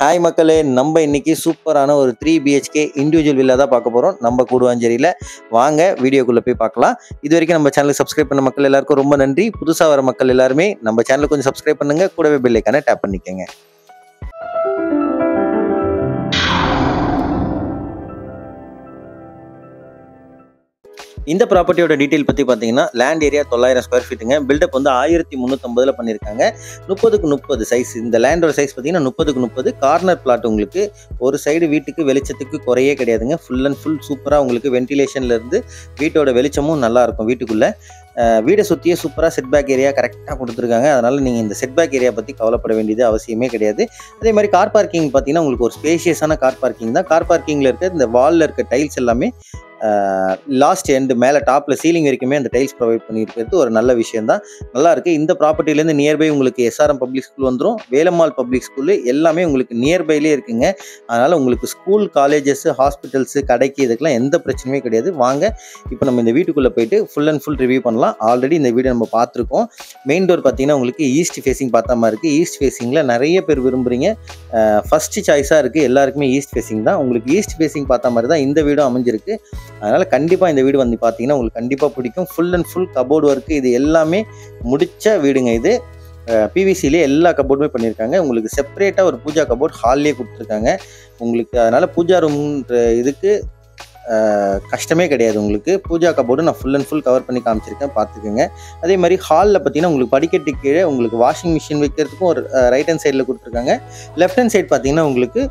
hi மக்களே நம்ம இன்னைக்கு சூப்பரான ஒரு த்ரீ பிஹெச்கே இண்டிவிஜுவல் வில்லா தான் பார்க்க போகிறோம் நம்ம கூடுவாஞ்சேரியில் வாங்க வீடியோக்குள்ளே போய் பார்க்கலாம் இது வரைக்கும் நம்ம சேனலுக்கு சப்ஸ்கிரைப் பண்ண மக்கள் எல்லாருக்கும் ரொம்ப நன்றி புதுசாக வர மக்கள் எல்லாருமே நம்ம சேனலுக்கு கொஞ்சம் சப்ஸ்கிரைப் பண்ணுங்க கூடவே பெல்லைக்கான டேப் பண்ணிக்கோங்க இந்த ப்ராப்பர்ட்டியோட டீட்டெயில் பற்றி பார்த்தீங்கன்னா லேண்ட் ஏரியா தொள்ளாயிரம் ஸ்கொயர் ஃபீட்டுங்க பில்டப் வந்து ஆயிரத்தி முந்நூற்றம்பதில் பண்ணியிருக்காங்க முப்பதுக்கு முப்பது சைஸ் இந்த லேண்டோட சைஸ் பார்த்தீங்கன்னா முப்பதுக்கு முப்பது கார்னர் பிளாட் உங்களுக்கு ஒரு சைடு வீட்டுக்கு வெளிச்சத்துக்கு குறையே கிடையாதுங்க ஃபுல் அண்ட் ஃபுல் சூப்பராக உங்களுக்கு வென்டிலேஷன்ல இருந்து வீட்டோட வெளிச்சமும் நல்லா இருக்கும் வீட்டுக்குள்ளே வீடை சுற்றியே சூப்பராக செட்பேக் ஏரியா கரெக்டாக கொடுத்துருக்காங்க அதனால் நீங்கள் இந்த செட்பேக் ஏரியா பற்றி கவலைப்பட வேண்டியது அவசியமே கிடையாது அதே மாதிரி கார் பார்க்கிங் பார்த்தீங்கன்னா உங்களுக்கு ஒரு ஸ்பேஷியஸான கார் பார்க்கிங் தான் கார் பார்க்கிங்கில் இருக்க இந்த வாலில் இருக்க டைல்ஸ் எல்லாமே லாஸ்ட் எண்டு மேலே டாப்பில் சீலிங் வரைக்குமே அந்த டைல்ஸ் ப்ரொவைட் பண்ணியிருக்கிறது ஒரு நல்ல விஷயம் தான் நல்லா இருக்குது இந்த ப்ராப்பர்ட்டிலேருந்து நியர்பை உங்களுக்கு எஸ்ஆர்எம் பப்ளிக் ஸ்கூல் வந்துடும் வேலம்மாள் பப்ளிக் ஸ்கூலு எல்லாமே உங்களுக்கு நியர்பைலேயே இருக்குங்க அதனால் உங்களுக்கு ஸ்கூல் காலேஜஸ் ஹாஸ்பிட்டல்ஸு கடைக்கு இதுக்கெல்லாம் எந்த பிரச்சனையுமே கிடையாது வாங்க இப்போ நம்ம இந்த வீட்டுக்குள்ளே போயிட்டு ஃபுல் அண்ட் ஃபுல் ரிவ்யூ பண்ணலாம் ஆல்ரெடி இந்த வீடியோ நம்ம பார்த்துருக்கோம் மெயின் டோர் பார்த்தீங்கன்னா உங்களுக்கு ஈஸ்ட் ஃபேஸிங் பார்த்த மாதிரி இருக்குது ஈஸ்ட் ஃபேஸிங்கில் நிறைய பேர் விரும்புகிறீங்க ஃபஸ்ட்டு சாய்ஸாக இருக்குது எல்லாருக்குமே ஈஸ்ட் ஃபேஸிங் தான் உங்களுக்கு ஈஸ்ட் ஃபேஸிங் பார்த்த மாதிரி தான் இந்த வீடும் அமைஞ்சிருக்கு அதனால் கண்டிப்பாக இந்த வீடு வந்து பார்த்தீங்கன்னா உங்களுக்கு கண்டிப்பாக பிடிக்கும் full and full cupboard work இது எல்லாமே முடிச்ச வீடுங்க இது பிவிசிலே எல்லா கபோர்டுமே பண்ணியிருக்காங்க உங்களுக்கு செப்பரேட்டாக ஒரு பூஜா கபோர்ட் ஹால்லேயே கொடுத்துருக்காங்க உங்களுக்கு அதனால் பூஜா ரூம்ன்ற இதுக்கு அஹ், கஷ்டமே கிடையாது உங்களுக்கு பூஜா கபோர்டு நான் ஃபுல் அண்ட் ஃபுல் கவர் பண்ணி காமிச்சிருக்கேன் பார்த்துக்கோங்க அதே மாதிரி ஹாலில் பார்த்தீங்கன்னா உங்களுக்கு படிக்கட்டு கீழே உங்களுக்கு வாஷிங் மிஷின் வைக்கிறதுக்கும் ஒரு ரைட் ஹேண்ட் சைடில் கொடுத்துருக்காங்க லெஃப்ட் ஹேண்ட் சைடு பார்த்தீங்கன்னா உங்களுக்கு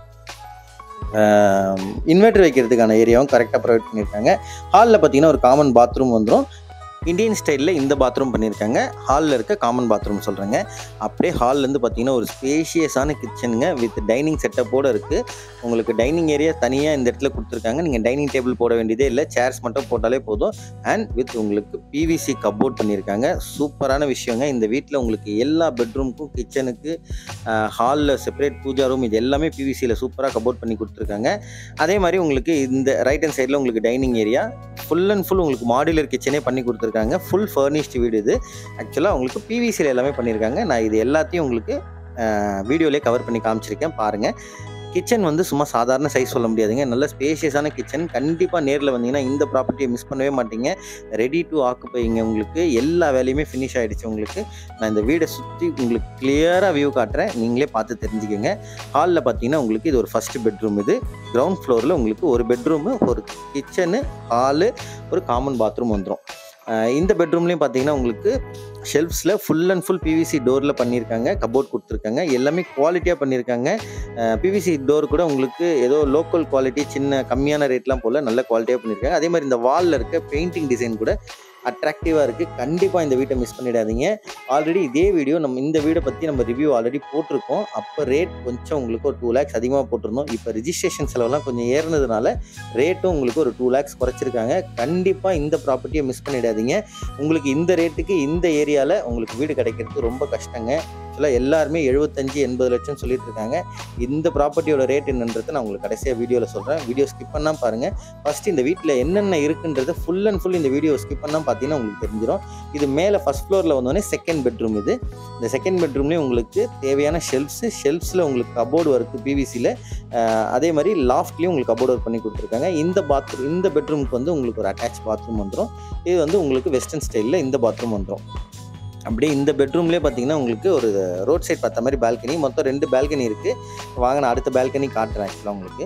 இன்வெர்டர் வைக்கிறதுக்கான ஏரியாவும் கரெக்டாக ப்ரொவைட் பண்ணியிருக்காங்க ஹாலில் பார்த்தீங்கன்னா ஒரு காமன் பாத்ரூம் வந்துடும் இந்தியன் ஸ்டைலில் இந்த பாத்ரூம் பண்ணியிருக்காங்க ஹாலில் இருக்க காமன் பாத்ரூம் சொல்கிறேங்க அப்படியே ஹால்லேருந்து பார்த்தீங்கன்னா ஒரு ஸ்பேஷியஸான கிச்சனுங்க வித் டைனிங் செட்டப்போடு இருக்குது உங்களுக்கு டைனிங் ஏரியா தனியாக இந்த இடத்துல கொடுத்துருக்காங்க நீங்கள் டைனிங் டேபிள் போட வேண்டியதே இல்லை சேர்ஸ் மட்டும் போட்டாலே போதும் அண்ட் வித் உங்களுக்கு பிவிசி கப்போர்ட் பண்ணியிருக்காங்க சூப்பரான விஷயங்க இந்த வீட்டில் உங்களுக்கு எல்லா பெட்ரூமுக்கும் கிச்சனுக்கு ஹாலில் செப்பரேட் பூஜா ரூம் இது எல்லாமே பிவிசியில் சூப்பராக கப்போர்ட் பண்ணி கொடுத்துருக்காங்க அதே மாதிரி உங்களுக்கு இந்த ரைட் ஹேண்ட் சைடில் உங்களுக்கு dining area full and full உங்களுக்கு மாடுலர் கிச்சனே பண்ணி கொடுத்துருக்காங்க ஃபுல் ஃபர்னிஷ்டு வீடு இது ஆக்சுவலாக உங்களுக்கு பிவிசியில் எல்லாமே பண்ணியிருக்காங்க நான் இது எல்லாத்தையும் உங்களுக்கு வீடியோலேயே கவர் பண்ணி காமிச்சிருக்கேன் பாருங்கள் கிச்சன் வந்து சும்மா சாதாரண சைஸ் சொல்ல முடியாதுங்க நல்ல ஸ்பேஷியஸான கிச்சன் கண்டிப்பாக நேரில் வந்தீங்கன்னா இந்த ப்ராப்பர்ட்டியை மிஸ் பண்ணவே மாட்டீங்க ரெடி டு ஆக்குப்பைங்க உங்களுக்கு எல்லா வேலையுமே ஃபினிஷ் ஆகிடுச்சு உங்களுக்கு நான் இந்த வீடை சுற்றி உங்களுக்கு கிளியராக வியூ காட்டுறேன் நீங்களே பார்த்து தெரிஞ்சுக்கோங்க ஹாலில் பார்த்தீங்கன்னா உங்களுக்கு இது ஒரு ஃபஸ்ட்டு பெட்ரூம் இது கிரவுண்ட் ஃப்ளோரில் உங்களுக்கு ஒரு பெட்ரூமு ஒரு கிச்சனு ஹாலு ஒரு காமன் பாத்ரூம் வந்துடும் இந்த பெட்ரூம்லேயும் பார்த்தீங்கன்னா உங்களுக்கு ஷெல்ஃப்ஸில் ஃபுல் அண்ட் ஃபுல் பிவிசி டோரில் பண்ணியிருக்காங்க கபோர்ட் கொடுத்துருக்காங்க எல்லாமே குவாலிட்டியாக பண்ணியிருக்காங்க பிவிசி டோர் கூட உங்களுக்கு ஏதோ லோக்கல் குவாலிட்டி சின்ன கம்மியான ரேட்லாம் போல் நல்ல குவாலிட்டியாக பண்ணியிருக்காங்க அதே மாதிரி இந்த வாலில் இருக்க பெயிண்டிங் டிசைன் கூட அட்ராக்டிவாக இருக்குது கண்டிப்பாக இந்த வீட்டை மிஸ் பண்ணிடாதீங்க ஆல்ரெடி இதே வீடியோ நம்ம இந்த வீடை பற்றி நம்ம ரிவ்யூ ஆல்ரெடி போட்டிருக்கோம் அப்போ ரேட் கொஞ்சம் உங்களுக்கு ஒரு டூ லேக்ஸ் அதிகமாக போட்டிருந்தோம் இப்போ ரிஜிஸ்ட்ரேஷன் செலவெல்லாம் கொஞ்சம் ஏறினதுனால ரேட்டும் உங்களுக்கு ஒரு டூ லேக்ஸ் குறைச்சிருக்காங்க கண்டிப்பாக இந்த ப்ராப்பர்ட்டியை மிஸ் பண்ணிடாதீங்க உங்களுக்கு இந்த ரேட்டுக்கு இந்த ஏரியாவில் உங்களுக்கு வீடு கிடைக்கிறது ரொம்ப கஷ்டங்க ஆக்சுவலாக எல்லாருமே எழுபத்தஞ்சு எண்பது லட்சம் சொல்லிட்டு இருக்காங்க இந்த ப்ராப்பர்ட்டியோட ரேட் என்னன்றதை நான் உங்களுக்கு கடைசியாக வீடியோவில் சொல்கிறேன் வீடியோ ஸ்கிப் பண்ணால் பாருங்கள் ஃபஸ்ட் இந்த வீட்டில் என்னென்ன இருக்குன்றதை ஃபுல் அண்ட் ஃபுல் இந்த வீடியோ ஸ்கிப் பண்ணால் பார்த்தீங்கன்னா உங்களுக்கு தெரிஞ்சிடும் இது மேலே ஃபஸ்ட் ஃப்ளோரில் வந்தோடனே செகண்ட் பெட்ரூம் இது இந்த செகண்ட் பெட்ரூம்லேயும் உங்களுக்கு தேவையான ஷெல்ஃப்ஸு ஷெல்ஃப்ஸில் உங்களுக்கு கபோர்டு ஒர்க்கு பிவிசியில் அதே மாதிரி லாஃப்ட்லேயும் உங்களுக்கு கபோர்டு ஒர்க் பண்ணி கொடுத்துருக்காங்க இந்த பாத்ரூம் இந்த பெட்ரூமுக்கு வந்து உங்களுக்கு ஒரு அட்டாச் பாத்ரூம் வந்துடும் இது வந்து உங்களுக்கு வெஸ்டர்ன் ஸ்டைலில் இந்த பாத்ரூம் வந்துடும் அப்படியே இந்த பெட்ரூம்லேயே பார்த்தீங்கன்னா உங்களுக்கு ஒரு ரோட் சைட் பார்த்த மாதிரி பால்கனி மொத்தம் ரெண்டு பால்கனி இருக்குது வாங்க நான் அடுத்த பால்கனி காட்டுறேன் ஆக்சுவலாக உங்களுக்கு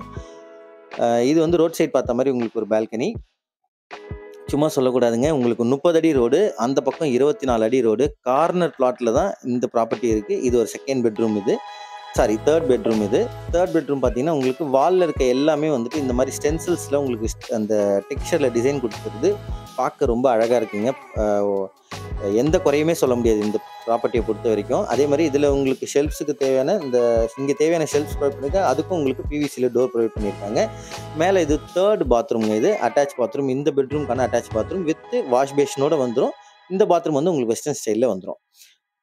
அஹ் இது வந்து ரோட் சைட் பார்த்த மாதிரி உங்களுக்கு ஒரு பால்கனி சும்மா சொல்லக்கூடாதுங்க உங்களுக்கு முப்பது அடி ரோடு அந்த பக்கம் இருபத்தி நாலு அடி ரோடு கார்னர் பிளாட்டில் தான் இந்த ப்ராப்பர்ட்டி இருக்குது இது ஒரு செகண்ட் பெட்ரூம் இது சாரி தேர்ட் பெட்ரூம் இது தேர்ட் பெட்ரூம் பார்த்தீங்கன்னா உங்களுக்கு வாலில் இருக்க எல்லாமே வந்துட்டு இந்த மாதிரி ஸ்டென்சில்ஸில் உங்களுக்கு st- அந்த டெக்ஸ்சரில் டிசைன் கொடுத்துருது பார்க்க ரொம்ப அழகாக இருக்குங்க அஹ் எந்த குறையுமே சொல்ல முடியாது இந்த ப்ராப்பர்ட்டியை பொறுத்த வரைக்கும் அதே மாதிரி இதில் உங்களுக்கு ஷெல்ஃப்ஸுக்கு தேவையான இந்த இங்கே தேவையான ஷெல்ஃப்ஸ் ப்ரொவைட் பண்ணியிருக்காங்க அதுக்கும் உங்களுக்கு பிவிசியில் டோர் ப்ரொவைட் பண்ணியிருக்காங்க மேலே இது தேர்ட் பாத்ரூம்ங்க இது அட்டாச் பாத்ரூம் இந்த பெட்ரூம்க்கான அட்டாச் பாத்ரூம் வித் வாஷ் பேஷனோட வந்துடும் இந்த பாத்ரூம் வந்து உங்களுக்கு வெஸ்டர்ன் ஸ்டைலில் வந்துடும்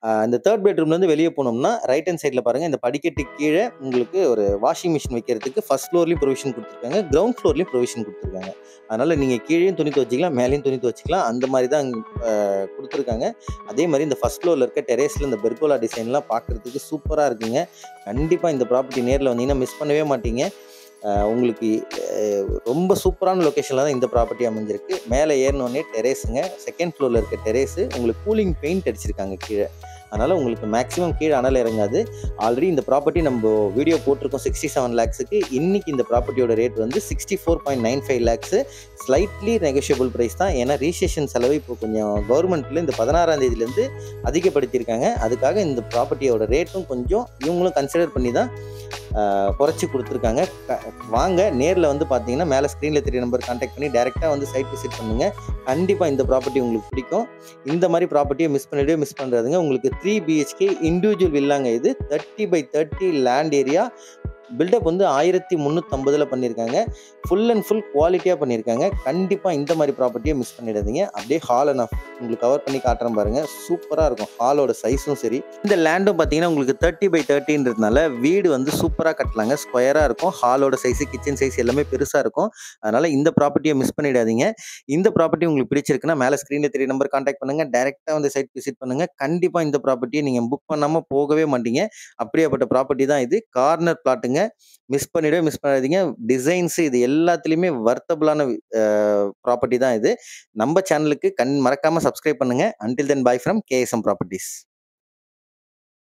இந்த தேர்ட் பெட்ரூம்லேருந்து வெளியே போனோம்னா ரைட் ஹேண்ட் சைடில் பாருங்கள் இந்த படிக்கட்டு கீழே உங்களுக்கு ஒரு வாஷிங் மிஷின் வைக்கிறதுக்கு ஃபர்ஸ்ட் ஃப்ளோர்லேயும் ப்ரொவிஷன் கொடுத்துருக்காங்க கிரவுண்ட் ஃப்ளோர்லேயும் ப்ரொவிஷன் கொடுத்துருக்காங்க அதனால் நீங்கள் கீழேயும் துணி துவச்சிக்கலாம் மேலேயும் துணி துவச்சிக்கலாம் அந்த மாதிரி தான் அஹ், கொடுத்துருக்காங்க அதே மாதிரி இந்த ஃபர்ஸ்ட் ஃப்ளோரில் இருக்க டெரேஸில் இந்த பெர்கோலா டிசைன்லாம் பார்க்குறதுக்கு சூப்பராக இருக்குங்க கண்டிப்பாக இந்த ப்ராப்பர்ட்டி நேரில் வந்தீங்கன்னா மிஸ் பண்ணவே மாட்டீங்க அஹ், உங்களுக்கு அஹ், ரொம்ப சூப்பரான லொக்கேஷனில் தான் இந்த ப்ராப்பர்ட்டி அமைஞ்சிருக்கு மேலே ஏறினோடனே டெரேஸுங்க செகண்ட் ஃப்ளோரில் இருக்க டெரேஸு உங்களுக்கு கூலிங் பெயிண்ட் அடிச்சிருக்காங்க கீழே அதனால் உங்களுக்கு மேக்ஸிமம் கீழே அனல் இறங்காது ஆல்ரெடி இந்த ப்ராப்பர்ட்டி நம்ம வீடியோ போட்டிருக்கோம் சிக்ஸ்டி செவன் லேக்ஸுக்கு இன்னைக்கு இந்த ப்ராப்பர்ட்டியோட ரேட் வந்து sixty four point nine five lakhs slightly negotiable price தான் ஏன்னா ரிஜிஸ்ட்ரேஷன் செலவு இப்போ கொஞ்சம் கவர்மெண்ட்டில் இந்த பதினாறாம் தேதியிலேருந்து அதிகப்படுத்தியிருக்காங்க அதுக்காக இந்த ப்ராப்பர்ட்டியோட ரேட்டும் கொஞ்சம் இவங்களும் கன்சிடர் பண்ணி தான் ஆஹ், குறைச்சி கொடுத்துருக்காங்க க- வாங்க நேரில் வந்து பார்த்தீங்கன்னா மேலே ஸ்க்ரீனில் தெரிய நம்பர் கான்டாக்ட் பண்ணி டேரெக்டாக வந்து சைட் விசிட் பண்ணுங்கள் கண்டிப்பாக இந்த ப்ராப்பர்ட்டி உங்களுக்கு பிடிக்கும் இந்த மாதிரி ப்ராப்பர்ட்டியை மிஸ் பண்ணிடவே மிஸ் பண்ணுறாதுங்க உங்களுக்கு த்ரீ பிஹெச்கே இண்டிவிஜுவல் வில்லாங்க இது thirty by thirty land area built up வந்து ஆயிரத்தி முந்நூற்றம்பதில் பண்ணியிருக்காங்க ஃபுல் அண்ட் ஃபுல் குவாலிட்டியாக பண்ணியிருக்காங்க கண்டிப்பாக இந்த மாதிரி ப்ராப்பர்ட்டியை மிஸ் பண்ணிடாதீங்க அப்படியே ஹாலை நான் உங்களுக்கு கவர் பண்ணி காட்டுறேன் பாருங்கள் சூப்பராக இருக்கும் ஹாலோட சைஸும் சரி இந்த லேண்டும் பார்த்தீங்கன்னா உங்களுக்கு தேர்ட்டி பை தேர்ட்டின்றதுனால வீடு வந்து சூப்பராக கட்டலாங்க ஸ்கொயராக இருக்கும் ஹாலோட சைஸு கிச்சன் சைஸ் எல்லாமே பெருசாக இருக்கும் அதனால் இந்த ப்ராப்பர்ட்டியை மிஸ் பண்ணிடாதீங்க இந்த ப்ராப்பர்ட்டி உங்களுக்கு பிடிச்சிருக்குன்னா மேலே ஸ்க்ரீனில் தெரிய நம்பர் கான்டாக்ட் பண்ணுங்கள் டேரெக்டாக வந்து சைட் விசிட் பண்ணுங்கள் கண்டிப்பாக இந்த ப்ராப்பர்ட்டியை நீங்கள் புக் பண்ணாமல் போகவே மாட்டீங்க அப்படியாப்பட்ட ப்ராப்பர்ட்டி தான் இது கார்னர் பிளாட்டுங்க மிஸ் பண்ணிடவே மிஸ் பண்ணாதீங்க டிசைன்ஸ் இது எல்லாத்துலேயுமே வர்த்தபிளான ப்ராப்பர்ட்டி தான் இது நம்ம சேனலுக்கு கண் மறக்காமல் சப்ஸ்கிரைப் பண்ணுங்கள் until then bye from KSM properties